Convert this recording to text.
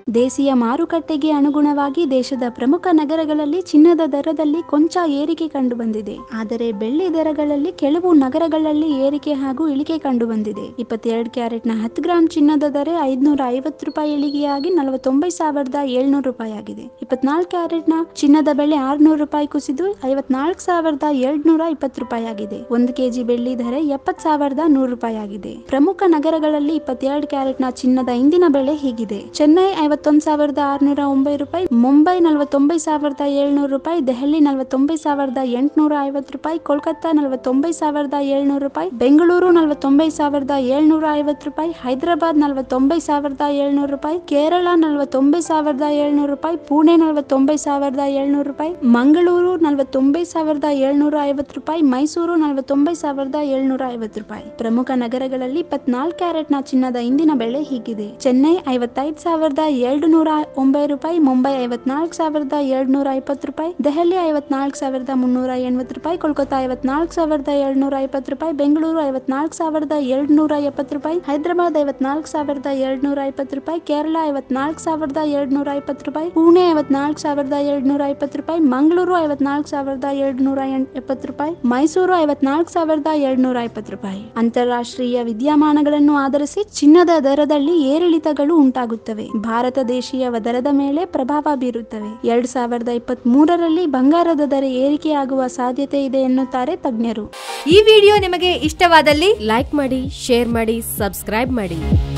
ದೇಶೀಯ ಮಾರುಕಟ್ಟೆಗೆ ಅನುಗುಣವಾಗಿ ದೇಶದ ಪ್ರಮುಖ ನಗರಗಳಲ್ಲಿ ಚಿನ್ನದ ದರದಲ್ಲಿ ಕೊಂಚ ಏರಿಕೆ ಕಂಡುಬಂದಿದೆ ಆದರೆ ಬೆಳ್ಳಿ ದರಗಳಲ್ಲಿ ಕೆಲವು ನಗರಗಳಲ್ಲಿ ಏರಿಕೆ ಹಾಗೂ ಇಳಿಕೆ ಕಂಡುಬಂದಿದೆ ಇಪ್ಪತ್ತೆರಡು ಕ್ಯಾರೆಟ್ನ ಹತ್ತು ಗ್ರಾಂ ಚಿನ್ನದ ದರ ಐದ್ನೂರ ಐವತ್ತು ರೂಪಾಯಿ ಇಳಿಕೆಯಾಗಿ ನಲವತ್ತೊಂಬತ್ತು ಸಾವಿರದ ಏಳ್ನೂರು ರೂಪಾಯಿ ಆಗಿದೆ ಇಪ್ಪತ್ನಾಲ್ಕು ಕ್ಯಾರೆಟ್ನ ಚಿನ್ನದ ಬೆಲೆ ಆರ್ನೂರು ರೂಪಾಯಿ ಕುಸಿದು ಐವತ್ನಾಲ್ಕು ಸಾವಿರದ ಏಳ್ನೂರ ಇಪ್ಪತ್ತು ರೂಪಾಯಿ ಆಗಿದೆ ಒಂದು ಕೆಜಿ ಬೆಳ್ಳಿ ದರ ಎಪ್ಪತ್ ಸಾವಿರದ ನೂರು ರೂಪಾಯಿ ಆಗಿದೆ ಪ್ರಮುಖ ನಗರಗಳಲ್ಲಿ ಇಪ್ಪತ್ತೆರಡು ಕ್ಯಾರೆಟ್ನ ಚಿನ್ನದ ಇಂದಿನ ಬೆಲೆ ಹೀಗಿದೆ ಚೆನ್ನೈ ಐವತ್ತೊಂದು ಸಾವಿರದ ಆರ್ನೂರ ಒಂಬೈ ರೂಪಾಯಿ ಮುಂಬೈ ನಲವತ್ತೊಂಬತ್ತು ಸಾವಿರದ ಏಳ್ನೂರು ರೂಪಾಯಿ ದೆಹಲಿ ನಲವತ್ತೊಂಬತ್ತು ಸಾವಿರದ ಎಂಟುನೂರ ಐವತ್ತು ರೂಪಾಯಿ ಕೋಲ್ಕತ್ತಾ ನಲವತ್ತೊಂಬತ್ತು ಸಾವಿರದ ಏಳ್ನೂರು ರೂಪಾಯಿ ಬೆಂಗಳೂರು ನಲವತ್ತೊಂಬತ್ತು ಸಾವಿರದ ಏಳ್ನೂರ ಐವತ್ತು ರೂಪಾಯಿ ಹೈದರಾಬಾದ್ ನಲವತ್ತೊಂಬತ್ತು ಸಾವಿರದ ಏಳ್ನೂರು ರೂಪಾಯಿ ಕೇರಳ ನಲವತ್ತೊಂಬತ್ತು ಸಾವಿರದ ಏಳ್ನೂರು ರೂಪಾಯಿ ಪುಣೆ ನಲವತ್ತೊಂಬತ್ತು ಸಾವಿರದ ಏಳ್ನೂರು ರೂಪಾಯಿ ಮಂಗಳೂರು ನಲವತ್ತೊಂಬತ್ತು ಸಾವಿರದ ಏಳ್ನೂರ ಐವತ್ತು ರೂಪಾಯಿ ಮೈಸೂರು ನಲವತ್ತೊಂಬತ್ತು ಸಾವಿರದ ಏಳ್ನೂರ ಐವತ್ತು ರೂಪಾಯಿ ಪ್ರಮುಖ ನಗರಗಳಲ್ಲಿ ಇಪ್ಪತ್ನಾಲ್ಕು ಕ್ಯಾರೆಟ್ನ ಚಿನ್ನದ ಇಂದಿನ ಬೆಲೆ ಹೀಗಿದೆ ಚೆನ್ನೈ ಐವತ್ತೈದು ಸಾವಿರದ ಎರಡು ನೂರ ಒಂಬತ್ತು ರೂಪಾಯಿ ಮುಂಬೈ ಐವತ್ನಾಲ್ಕು ಸಾವಿರದ ಎರಡು ನೂರ ಇಪ್ಪತ್ತು ರೂಪಾಯಿ ದೆಹಲಿ ಐವತ್ನಾಲ್ಕು ಸಾವಿರದ ಮುನ್ನೂರ ಎಂಬತ್ತು ರೂಪಾಯಿ ಕೋಲ್ಕತ್ತಾ ಐವತ್ನಾಲ್ಕು ಸಾವಿರದ ಏಳ್ನೂರ ಇಪ್ಪತ್ತು ರೂಪಾಯಿ ಬೆಂಗಳೂರು ಐವತ್ನಾಲ್ಕು ಸಾವಿರದ ಎರಡು ನೂರ ಎಪ್ಪತ್ತು ರೂಪಾಯಿ ಹೈದರಾಬಾದ್ ಐವತ್ನಾಲ್ಕು ಸಾವಿರದ ಎರಡು ನೂರ ಇಪ್ಪತ್ತು ರೂಪಾಯಿ ಕೇರಳ ಐವತ್ನಾಲ್ಕು ಸಾವಿರದ ಎರಡು ನೂರ ಇಪ್ಪತ್ತು ರೂಪಾಯಿ ಪುಣೆ ಐವತ್ನಾಲ್ಕು ಸಾವಿರದ ಎರಡು ನೂರ ಇಪ್ಪತ್ತು ರೂಪಾಯಿ ಮಂಗಳೂರು ಐವತ್ನಾಲ್ಕು ಸಾವಿರದ ಎರಡು ನೂರ ಎಪ್ಪತ್ತು ರೂಪಾಯಿ ಮೈಸೂರು ಐವತ್ನಾಲ್ಕು ಸಾವಿರದ ಎರಡು ನೂರ ಇಪ್ಪತ್ತು ರೂಪಾಯಿ ಅಂತಾರಾಷ್ಟ್ರೀಯ ವಿದ್ಯಮಾನಗಳನ್ನು ಆಧರಿಸಿ ಚಿನ್ನದ ದರದಲ್ಲಿ ಏರಿಳಿತಗಳು ಉಂಟಾಗುತ್ತವೆ ಭಾರತ ದೇಶೀಯ ದರದ ಮೇಲೆ ಪ್ರಭಾವ ಬೀರುತ್ತವೆ ಎರಡ್ ಸಾವಿರದ ಇಪ್ಪತ್ತ್ ಮೂರರಲ್ಲಿ ಬಂಗಾರದ ದರ ಏರಿಕೆಯಾಗುವ ಸಾಧ್ಯತೆ ಇದೆ ಎನ್ನುತ್ತಾರೆ ತಜ್ಞರು ಈ ವಿಡಿಯೋ ನಿಮಗೆ ಇಷ್ಟವಾದಲ್ಲಿ ಲೈಕ್ ಮಾಡಿ ಶೇರ್ ಮಾಡಿ ಸಬ್ಸ್ಕ್ರೈಬ್ ಮಾಡಿ